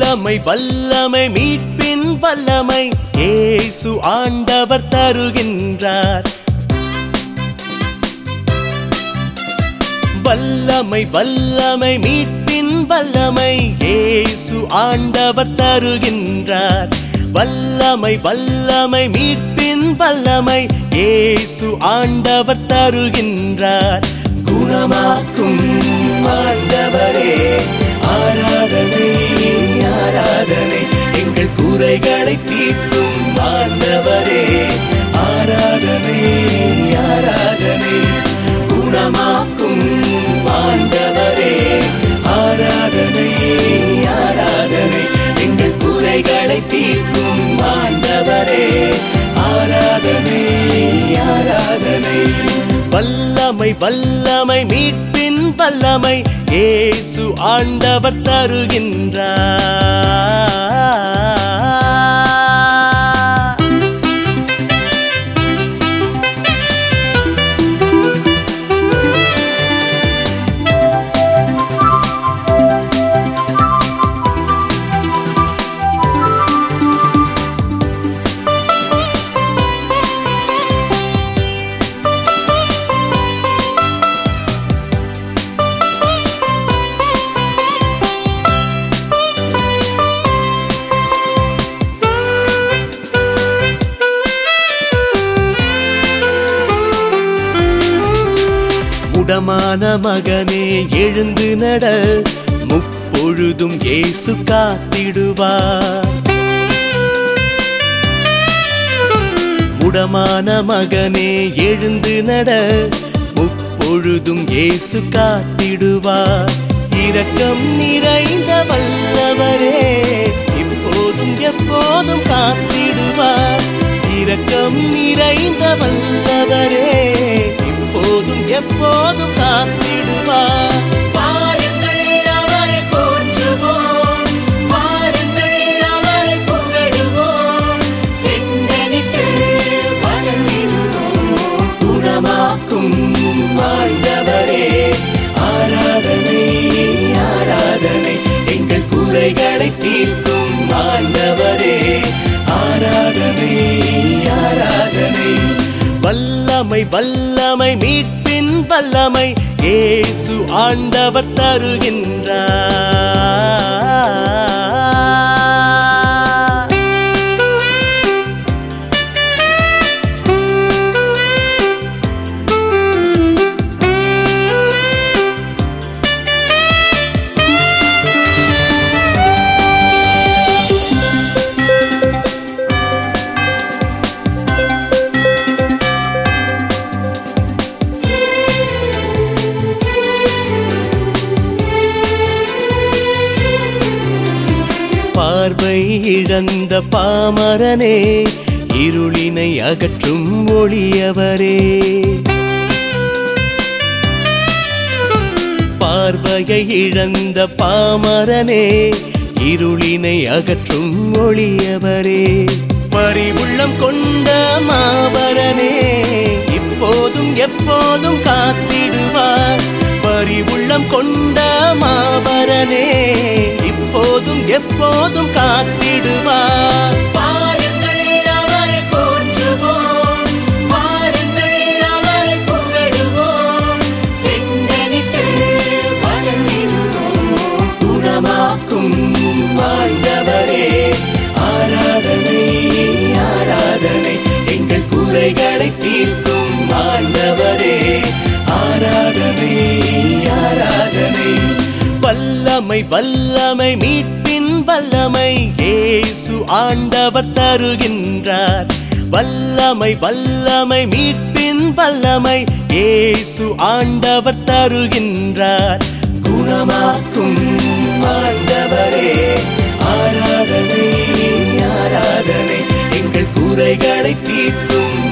வல்லமை வல்லமை மீட்பின் வல்லமை இயேசு ஆண்டவர் தருகின்றார் வல்லமை வல்லமை மீட்பின் வல்லமை இயேசு ஆண்டவர் தருகின்றார் வல்லமை வல்லமை மீட்பின் வல்லமை இயேசு ஆண்டவர் தருகின்றார் குணமாக்கும் ஆண்டவரே ஆராதனை ஆராதனை எங்கள் குறைகளை தீர்க்கும் ஆண்டவரே ஆராதனை ஆராதனை குணமாக்கும் ஆண்டவரே ஆராதனை ஆராதனை எங்கள் குறைகளை தீர்க்கும் ஆண்டவரே ஆராதனை ஆராதனை வல்லமை வல்லமை மீட்பின் வல்லமை இயேசு ஆண்டவர் தருகின்றார் முடமான மகனே எழுந்து நட முப்பொழுதும் இயேசு காத்திடுவார் முடமான மகனே எழுந்து நட முப்பொழுதும் இயேசு காத்திடுவார் இரக்கம் நிறைந்த வல்லவரே இப்போதும் எப்போதும் காத்திடுவார் இரக்கம் நிறைந்த வல்லவரே இப்போதும் எப்போதும் காத்திடுவார் பாருங்கள் அவரை போற்றுவோம் பாருங்கள் அவரை புகழுவோம் தென்றலிட்டு வளர்ந்திடுவோம் குணமாக்கும் ஆண்டவரே ஆராதனை ஆராதனை எங்கள் குறைகளை தீர்க்கும் ஆண்டவரே ஆராதனை ஆராதனை வல்லமை வல்லமை மீட்பின் வல்லமை இயேசு ஆண்டவர் தருகின்றார் பார்வை இழந்த பாமரனே இருளினை அகற்றும் ஒளியவரே பார்வையை இழந்த பாமரனே இருளினை அகற்றும் ஒளியவரே பரிவுள்ளம் கொண்ட மாபரனே இப்போதும் எப்போதும் காத்திடுவார் பரிவுள்ளம் கொண்ட மாபரனே இப்போதும் எப்போதும் காத்திடுவார் பாருங்கள் அவரை போற்றுவோம் பாருங்கள் அவரை புகழுவோம் தென்றலிட்டு வளர்ந்திடுவோம் குணமாக்கும் ஆண்டவரே ஆராதனை ஆராதனை எங்கள் குறைகளை தீர்க்கும் ஆண்டவரே ஆராதனை ஆராதனை வல்லமை வல்லமை மீட்பின் வல்லமை இயேசு ஆண்டவர் தருகின்றார் வல்லமை வல்லமை மீட்பின் வல்லமை இயேசு ஆண்டவர் தருகின்றார் குணமாக்கும் ஆண்டவரே ஆராதனை ஆராதனை எங்கள் குறைகளை தீர்க்கும்